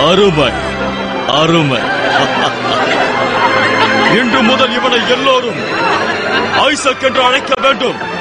அருமை அருமை இன்று முதல் இவனை எல்லோரும் ஐசக் என்று அழைக்க வேண்டும்